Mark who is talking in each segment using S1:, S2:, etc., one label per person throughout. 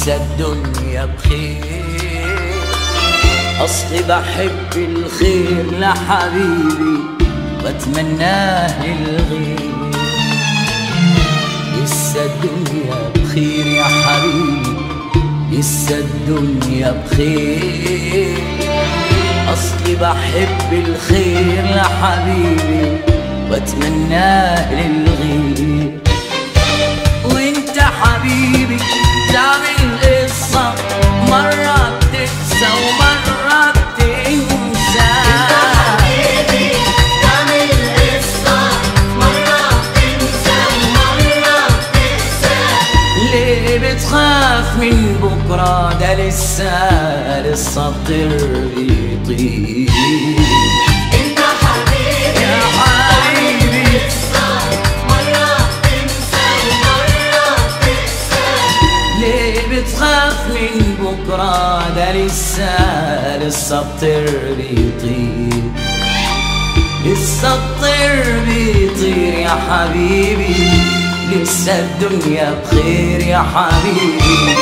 S1: لسه الدنيا بخير أصلي بحب الخير لحبيبي واتمناه للغير لسه الدنيا بخير يا حبيبي لسه الدنيا بخير أصلي بحب الخير لحبيبي واتمناه للغير وانت حبيبي تعمل قصة مرة بتنسى ومرة بتنسى
S2: حبيبي تعمل قصة مرة بتنسى ومرة بتنسى
S1: ليه بتخاف من بكرة ده لسه لسه الطير بيطير
S2: انت حبيبي
S1: يا حبيبي
S2: قصة مرة بتنسى ومرة بتنسى
S1: ليه بتخاف من بكرة ده لسه لسه الطير بيطير لسه الطير بيطير يا حبيبي لسه الدنيا بخير يا حبيبي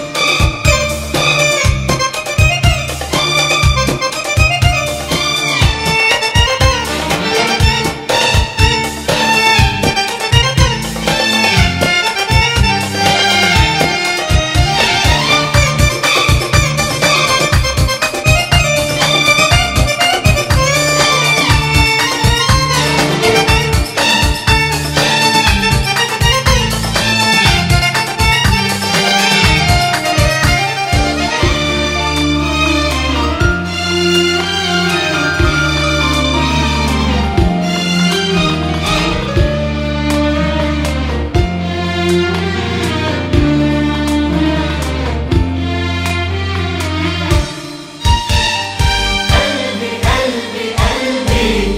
S2: قلبي قلبي قلبي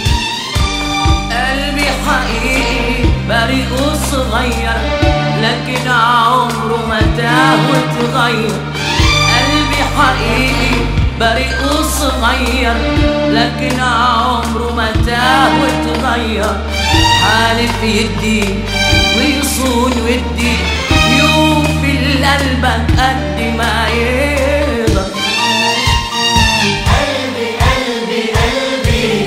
S1: قلبي حقيقي بريء وصغير لكن عمره ما تاه وتغير قلبي حقيقي بريء وصغير لكن عمره ما تاه وتغير حالف يدي ويصون ودي يوفي لقلبك قد ما يقدر
S2: قلبي قلبي قلبي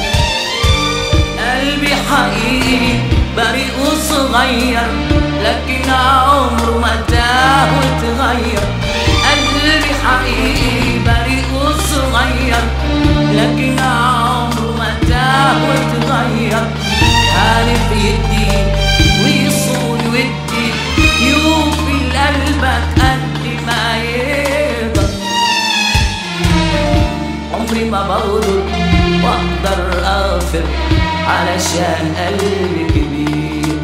S1: قلبي حقيقي بريء وصغير لكن عمره ما تاه وتغير قلبي حقيقي بريء وصغير لكن عمره ما تاه وتغير حالف يدي ويصون ودي يوفي لقلبك قد ما يقدر عمري ما بغدر واقدر اغفر علشان قلبي كبير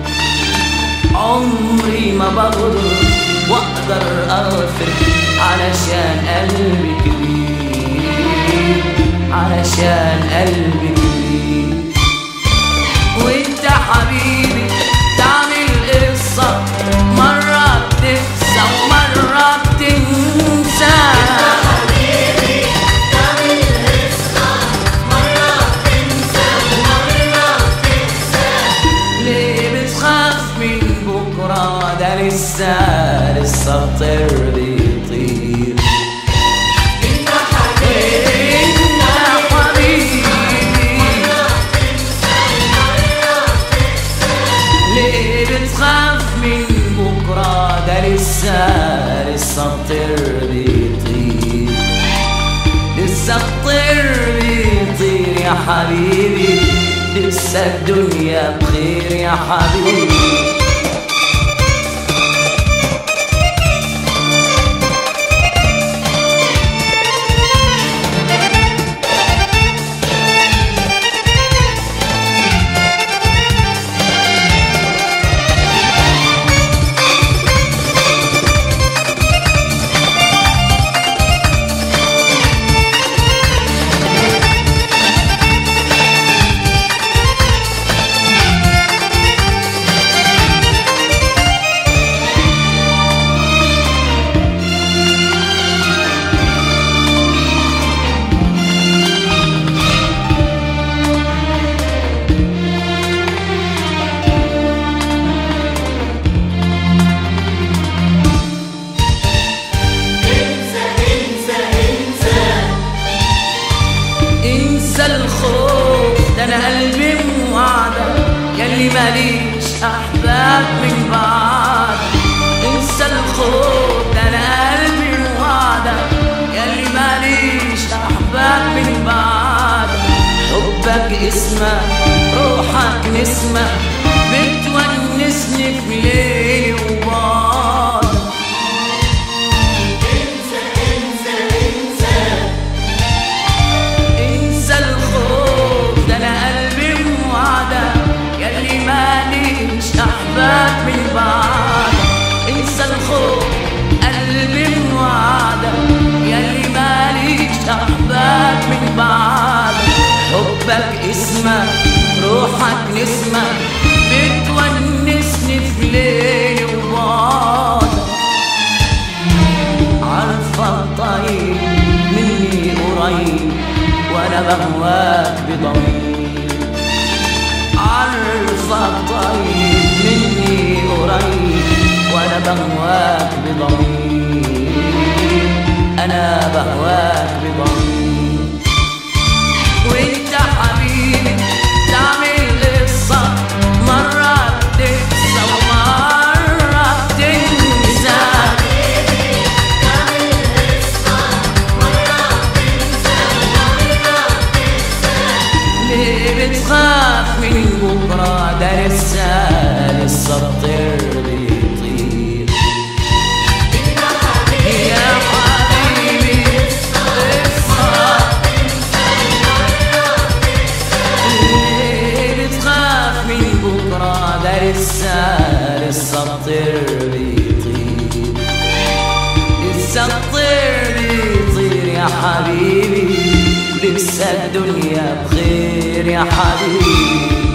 S1: عمري ما بغدر واقدر اغفر علشان قلبي كبير علشان قلبي كبير وانت حبيبي تعمل قصة مرة بتنسى ومرة بتنسى
S2: حبيبي تعمل قصة مرة بتنسى ومرة بتنسى
S1: ليه بتخاف من بكرة ده لسه لسه الطير بيطير
S2: انت حبيبي
S1: انت حبيبي ليه بتخاف من بكرة ده لسه لسه الطير بيطير لسه الطير بيطير يا حبيبي لسه الدنيا بخير يا حبيبي يلي ماليش احباب من بعد انسى الخوف ده انا قلبي وعدك يلي ماليش احباب من بعد حبك اسمك روحك نسمة بتونسني في ليل وبعد
S2: انسى انسى انسى
S1: انسى الخوف ده انا قلبي موعدك يلي ماليش احباب من بعد انسى الخوف قلبي موعدك يلي ماليش احباب من بعد حبك اسمك روحك نسمة بتونسني في ليل وبعد عارفة طيب مني قريب وانا بهواك بضمير عارفة طيب مني قريب وانا بهواك بضمير انا بهواك بضمير وانت حبيبي تعمل قصة مرة تنسى ومرة تنسى
S2: تعمل قصة مرة تنسى ومرة تنسى
S1: ليه بتخاف من بكرة ده لسه لسه الطير بيطير
S2: انت حبيبي
S1: يا حبيبي لسه ليه بتخاف من بكرة ده لسه لسه الطير بيطير لسه الطير بيطير يا حبيبي لسه الدنيا بخير يا حبيبي